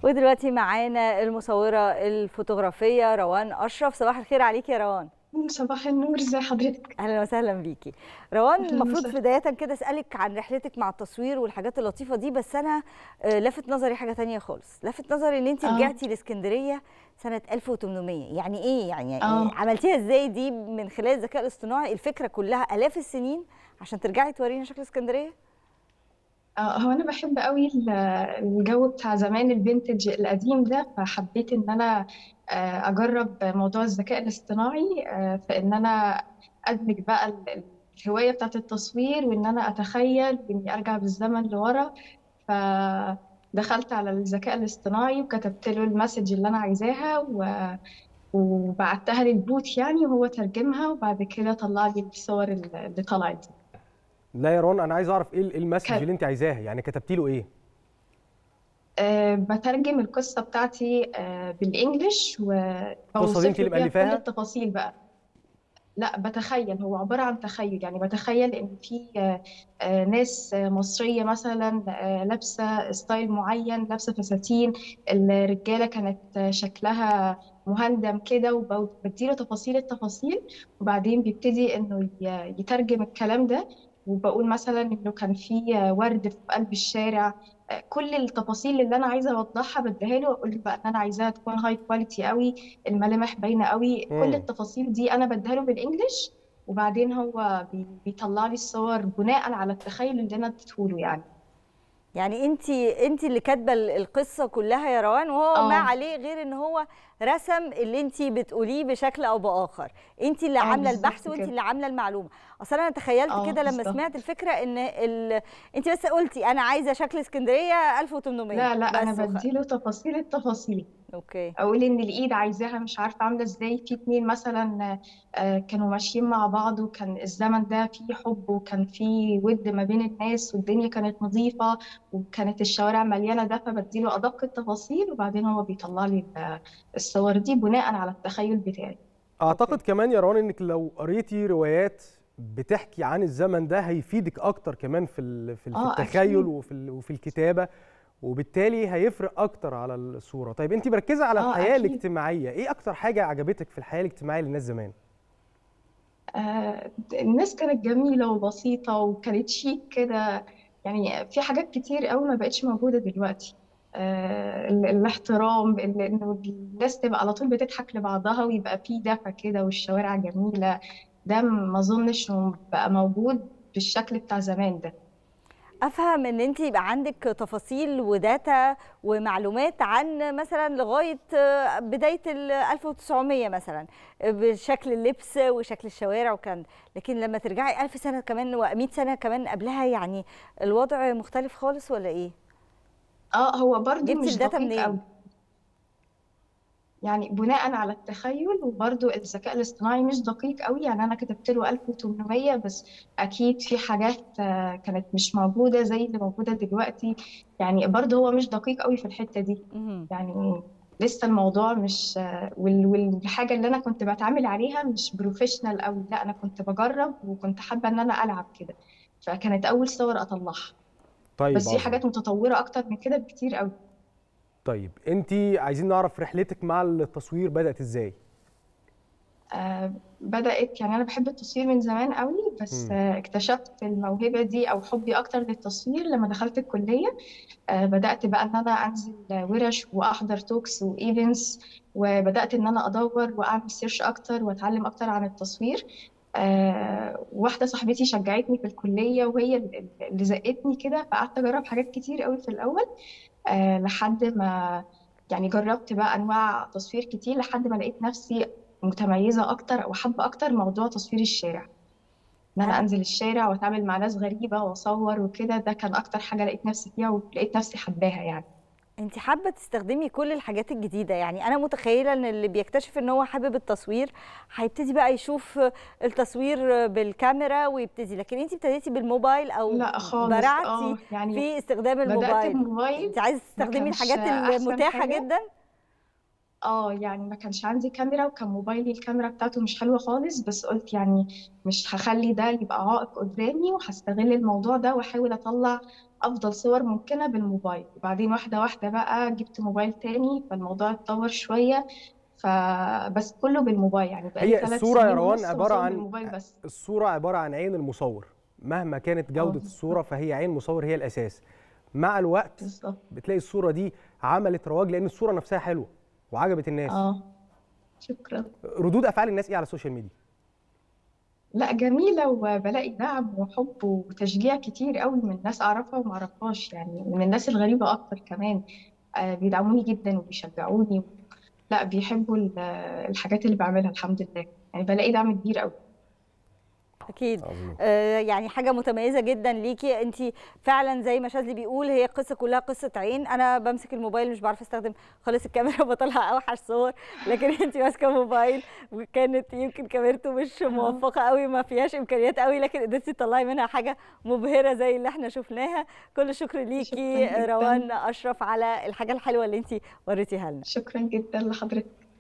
ودلوقتي معانا المصورة الفوتوغرافية روان أشرف صباح الخير عليك يا روان صباح النور ازي حضرتك أهلا وسهلا بيكي روان أهلاً المفروض وسهلاً. بداية كده أسألك عن رحلتك مع التصوير والحاجات اللطيفة دي بس أنا آه، لفت نظري حاجة تانية خالص لفت نظري إن أنت آه. رجعتي لإسكندرية سنة 1800 يعني إيه يعني آه. عملتيها إزاي دي من خلال الذكاء الاصطناعي الفكرة كلها آلاف السنين عشان ترجعي تورينا شكل اسكندرية آه، هو انا بحب قوي ال- الجو بتاع زمان الفينتج القديم ده فحبيت ان انا آه، اجرب موضوع الذكاء الاصطناعي آه، في ان انا ادمج بقى ال- الهوايه بتاعت التصوير وان انا اتخيل اني ارجع بالزمن لورا فدخلت على الذكاء الاصطناعي وكتبت له المسج اللي انا عايزاها و وبعتها للبوت يعني وهو ترجمها وبعد كده طلع لي الصور اللي طلعت دي لا يا رون انا عايز اعرف ايه إيه المسج كان- اللي انت عايزاها يعني كتبتي له ايه أه بترجم القصة بتاعتي أه بالإنجلش القصة دي انت وبوصف اللي له فيها كل مألفاها التفاصيل بقى لا بتخيل هو عبارة عن تخيل يعني بتخيل إن في آه، آه، ناس آه، مصرية مثلا آه، لابسة ستايل معين لابسة فساتين الرجالة كانت آه، شكلها مهندم كده وبديله تفاصيل التفاصيل وبعدين بيبتدي إنه ي- يترجم الكلام ده وبقول مثلا إنه كان في آه، ورد في قلب الشارع آه، كل التفاصيل اللي أنا عايزة أوضحها بديها له وأقول له بقى إن أنا عايزاها تكون هاي كواليتي قوي الملامح باينة قوي كل امم التفاصيل دي أنا بديها له بالإنجلش وبعدين هو بي- بيطلع لي الصور بناء على التخيل اللي أنا اديته له يعني يعني انت انت اللي كاتبه ال- القصه كلها يا روان وهو ما اه عليه غير ان هو رسم اللي انت بتقوليه بشكل او باخر انت اللي اه عامله البحث بالظبط وانت كده اللي عامله المعلومه اصلا انا تخيلت اه كده لما بالظبط سمعت الفكره ان ال... انت بس قلتي انا عايزه شكل اسكندريه 1800 لا لا أنا بس وخ... بديله تفاصيل التفاصيل اوكي اقول ان الايد عايزاها مش عارفه عامله ازاي في اتنين مثلا آه، كانوا ماشيين مع بعض وكان الزمن ده فيه حب وكان فيه ود ما بين الناس والدنيا كانت نظيفه وكانت الشوارع مليانه ده فبديله ادق التفاصيل وبعدين هو بيطلع لي ال- الصور دي بناء على التخيل بتاعي اعتقد اوكي كمان يا رون انك لو قريتي روايات بتحكي عن الزمن ده هيفيدك اكتر كمان في ال- في ال- في اه التخيل اكيد وفي ال- وفي الكتابه وبالتالي هيفرق اكتر على الصوره طيب انت مركزه على اه الحياه اكيد الاجتماعيه ايه اكتر حاجه عجبتك في الحياه الاجتماعيه للناس زمان آه، الناس كانت جميلة وبسيطة وكانت شيك كده يعني في حاجات كتير قوي ما بقتش موجودة دلوقتي آه، ال- الاحترام ال- إنه الناس تبقى على طول بتضحك لبعضها ويبقى في دفى كده والشوارع جميلة ده ما أظنش إنه بقى موجود بالشكل بتاع زمان ده افهم ان انت يبقى عندك تفاصيل وداتا ومعلومات عن مثلا لغايه آه، بدايه ال 1900 مثلا آه، بشكل اللبس وشكل الشوارع وكان لكن لما ترجعي 1000 سنه كمان و100 سنه كمان قبلها يعني الوضع مختلف خالص ولا ايه اه هو برضو جبتي مش الداتا دقيق قوي منين يعني بناء على التخيل وبرضو الذكاء الاصطناعي مش دقيق قوي يعني انا كتبت له 1800 بس اكيد في حاجات آه، كانت مش موجوده زي اللي موجوده دلوقتي يعني برضو هو مش دقيق قوي في الحته دي مهم. يعني لسه الموضوع مش آه، وال- والحاجه اللي انا كنت بتعامل عليها مش بروفيشنال قوي لا انا كنت بجرب وكنت حابه ان انا العب كده فكانت اول صور اطلعها طيب بس في عظيم حاجات متطوره اكتر من كده بكتير قوي طيب انت عايزين نعرف رحلتك مع التصوير بدأت ازاي آه، بدأت يعني أنا بحب التصوير من زمان قوي بس امم آه، اكتشفت الموهبة دي أو حبي أكتر للتصوير لما دخلت الكلية آه، بدأت بقى إن أنا أنزل ورش وأحضر توكس وإيفنتس وبدأت إن أنا أدور وأعمل سيرش أكتر وأتعلم أكتر عن التصوير آه، واحدة صاحبتي شجعتني في الكلية وهي اللي زقتني كده فقعدت أجرب حاجات كتير قوي في الأول آه، لحد ما يعني جربت بقى أنواع تصوير كتير لحد ما لقيت نفسي متميزة أكتر أو حابة أكتر موضوع تصوير الشارع إن أنا انا أنزل الشارع وأتعامل مع ناس غريبة وأصور وكده ده كان أكتر حاجة لقيت نفسي فيها ولقيت نفسي حباها يعني انت حابه تستخدمي كل الحاجات الجديده يعني انا متخيله ان اللي بيكتشف ان هو حابب التصوير هيبتدي بقى يشوف التصوير بالكاميرا ويبتدي لكن انت ابتديتي بالموبايل او لا خالص برعتي اه يعني في استخدام بدأت الموبايل بموبايل انت عايزه ما تستخدمي كانش الحاجات أحسن المتاحه حاجة جدا اه يعني ما كانش عندي كاميرا وكان موبايلي الكاميرا بتاعته مش حلوة خالص بس قلت يعني مش هخلي ده يبقى عائق قدامي وهستغل الموضوع ده واحاول اطلع افضل صور ممكنه بالموبايل وبعدين واحده واحده بقى جبت موبايل تاني فالموضوع اتطور شويه فبس كله بالموبايل يعني بقالي هي ثلاث الصورة يا سنين روان ونص عبارة بصور عن بالموبايل بس الصورة عبارة عن عين المصور مهما كانت جودة اه الصورة فهي عين مصور هي الأساس مع الوقت بالظبط بتلاقي الصورة دي عملت رواج لأن الصورة نفسها حلوة وعجبت الناس اه شكرا ردود أفعال الناس إيه على السوشيال ميديا؟ لا جميلة وبلاقي دعم وحب وتشجيع كتير قوي من ناس أعرفها وما أعرفهاش يعني من الناس الغريبة أكتر كمان آه، بيدعموني جدا وبيشجعوني لا بيحبوا ال- الحاجات اللي بعملها الحمد لله يعني بلاقي دعم كبير قوي اكيد عظيم آه، يعني حاجه متميزه جدا ليكي انت فعلا زي ما شاذلي بيقول هي قصه كلها قصه عين انا بمسك الموبايل مش بعرف استخدم خالص الكاميرا بطلع اوحش صور لكن انت ماسكه موبايل وكانت يمكن كاميرته مش موفقه قوي ما فيهاش امكانيات قوي لكن قدرتي تطلعي منها حاجه مبهره زي اللي احنا شفناها كل الشكر ليكي شكراً جداً. روان اشرف على الحاجه الحلوه اللي انت وريتيها لنا شكرا جدا لحضرتك